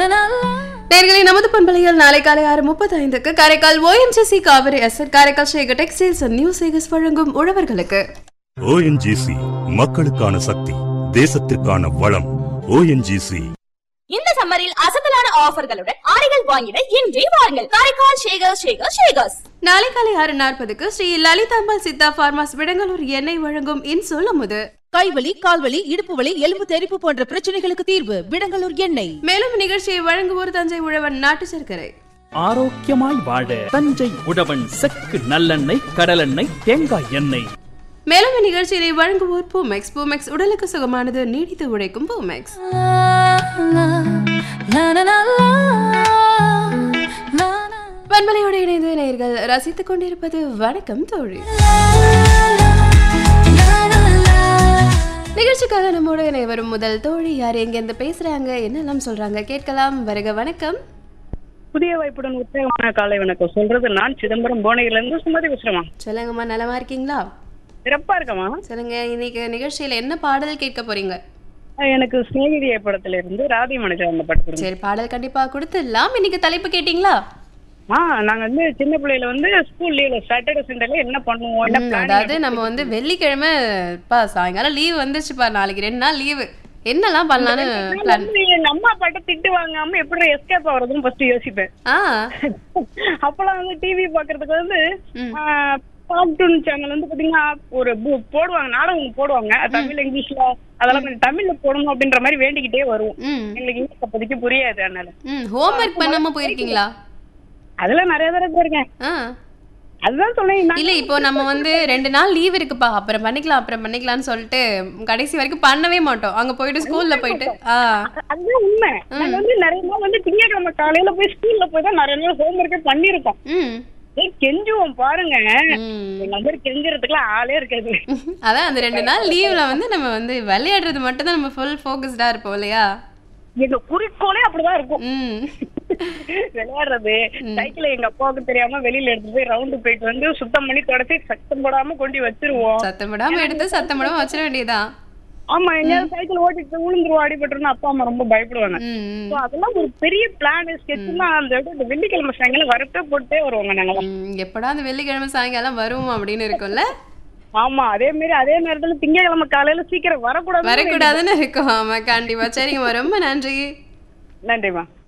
நேர்களை நமது பண்பலையில் நாளை காலை ஆறு முப்பத்தி ஐந்துக்கு Karaikal ONGC Kaveri asset Karaikal Sekar textiles and new Sekars வழங்கும் உழவர்களுக்கு ஓஎன்ஜிசி மக்களுக்கான சக்தி தேசத்திற்கான வளம் ஓஎன்ஜிசி இந்த சம்மரில் அசத்தலான ஆஃபர்களுடன் ஆடைகள் வாங்கிட இன்றே வாருங்கள் காரைக்கால் ஷேகர் ஷேகர் ஷேகர்ஸ் நாளை காலை ஆறு நாற்பதுக்கு ஸ்ரீ லலிதாம்பாள் சித்தா பார்மாஸ் விடங்கலூர் எண்ணெய் வழங்கும் இன்சொல் அமுது கைவலி கால்வலி இடுப்பு வலி எலும்பு தெறிப்பு போன்ற பிரச்சனைகளுக்கு தீர்வு விடங்கலூர் எண்ணெய் மேலும் நிகழ்ச்சியை வழங்குவோர் தஞ்சை உழவன் நாட்டு சர்க்கரை ஆரோக்கியமாய் வாழ தஞ்சை உழவன் செக்கு நல்லெண்ணெய் கடலெண்ணெய் தேங்காய் எண்ணெய் மேலும் இந்நிகழ்ச்சியை வழங்குவோர் பூமெக்ஸ் பூமெக்ஸ் உடலுக்கு சுகமானது நீடித்து உழைக்கும் பூமெக்ஸ் பண்பலையோடு இணைந்து நேயர்கள் ரசித்துக் கொண்டிருப்பது வணக்கம் தோழி நிகழ்ச்சிக்காக நம்மோடு இணை வரும் முதல் தோழி யார் எங்கேருந்து பேசுறாங்க என்னெல்லாம் சொல்றாங்க கேட்கலாம் வருக வணக்கம் புதிய வாய்ப்புடன் உற்சாகமான காலை வணக்கம் சொல்றது நான் சிதம்பரம் புவனகிரில இருந்து சுமதி பேசுறேமா சொல்லுங்கம்மா நலமா இருக்கீங்களா சிறப்பா இருக்கமா சொல்லுங்க இன்னைக்கு நிகழ்ச்சியில என்ன பாடல் கேட்க போறீங்க எனக்கு சிநேகிதிய படத்துல இருந்து ராதி மனிதர் அந்த படத்துல சரி பாடல் கண்டிப்பா கொடுத்துடலாம் இன்னைக்கு தலைப்பு கேட்டீங்களா ஆ நாங்க வந்து சின்ன பிள்ளையில வந்து ஸ்கூல் லீவ்ல சாட்டர்டே சண்டேல என்ன பண்ணுவோம் என்ன ம், planning அதாவது நம்ம வந்து வெள்ளிக்கிழமை பா சாயங்காலம் லீவ் வந்துச்சுப்பா நாளைக்கு ரெண்டு நாள் லீவு என்னெல்லாம் பண்ணலான்னு நான் பிளான் வந்து எங்க அம்மா அப்பாட்ட திட்டு வாங்காம எப்படி எஸ்கேப் ஆகுறதுன்னு ஃபர்ஸ்ட் யோசிப்பேன் ஆ அப்பெல்லாம் வந்து டிவி பாக்குறதுக்கு வந்து ம். கார்ட்டூன் சேனல் வந்து பாத்தீங்கன்னா ஒரு பு- போடுவாங்க நாடகம் போடுவாங்க தமிழ் இங்கிலீஷ்ல அதெல்லாம் கொஞ்சம் தமிழ்ல போடணும் அப்படின்ற மாதிரி வேண்டிக்கிட்டே வருவோம் ம் எங்களுக்கு இங்கிலீஷ் அப்போதைக்கு புரியாது அதனால ம் ஹோம்ஒர்க் பண்ணாம போயிருக்கீங்களா அதெல்லாம் நிறைய தடவை போயிருக்கேன் ஆ அதுதான் சொன்னேன் நான் இல்ல இப்போ நம்ம வந்து ரெண்டு நாள் லீவ் இருக்குப்பா அப்புறம் பண்ணிக்கலாம் அப்புறம் பண்ணிக்கலாம்னு சொல்லிட்டு கடைசி வரைக்கும் பண்ணவே மாட்டோம் அங்க போயிட்டு ஸ்கூல்ல போயிட்டு ஆ அதுதான் உண்மை நாங்க வந்து நிறைய நாள் வந்து திங்கட்கிழமை காலையில போய் ஸ்கூல்ல போய் தான் நிறைய நாள் ஹோம்ஒர்க்கே பண்ணிருக்கோம் ம் ஏய் கெஞ்சுவோம் பாருங்க ம் எங்க மாதிரி கெஞ்சுறதுக்குலாம் ஆளே இருக்காது அதான் அந்த ரெண்டு நாள் லீவ்ல வந்து நம்ம வந்து விளையாடுறது மட்டும் தான் நம்ம ஃபுல் ஃபோக்கஸ்டா இருப்போம் இல்லையா எங்க குறிக்கோளே அப்படிதான் இருக்கும் ம் விளையாடுறது சைக்கிளை எங்க அப்பாவுக்கு தெரியாம வெளியில எடுத்துட்டு போய் ரவுண்டு போயிட்டு வந்து சுத்தம் பண்ணி தொடச்சி சத்தம் போடாம கொண்டு வச்சிருவோம் சத்தம் விடாம எடுத்து சத்தம் விடாம வச்சிட வேண்டியதுதான் ஆமா எங்கேயாவது சைக்கிள் ஓட்டிட்டு விழுந்துருவோம் அடிபட்டுருன்னு அப்பா அம்மா ரொம்ப பயப்படுவாங்க ம் ம். So, அதெல்லாம் ஒரு பெரிய பிளான் ஸ்கெட்ச்னா அந்த இடம் இந்த வெள்ளிக்கிழமை சாயங்காலம் வரப்பே போட்டே வருவாங்க நாங்க ம், எப்படா அந்த வெள்ளிக்கிழமை சாயங்காலம் வருவோம் அப்படின்னு இருக்கும்ல ஆமா அதே மாதிரி அதே நேரத்துல திங்கட்கிழமை காலையில சீக்கிரம் வரக்கூடாது வரக்கூடாதுன்னு இருக்கும் ஆமா கண்டிப்பா சரிங்கம்மா ரொம்ப நன்றி நன்றிமா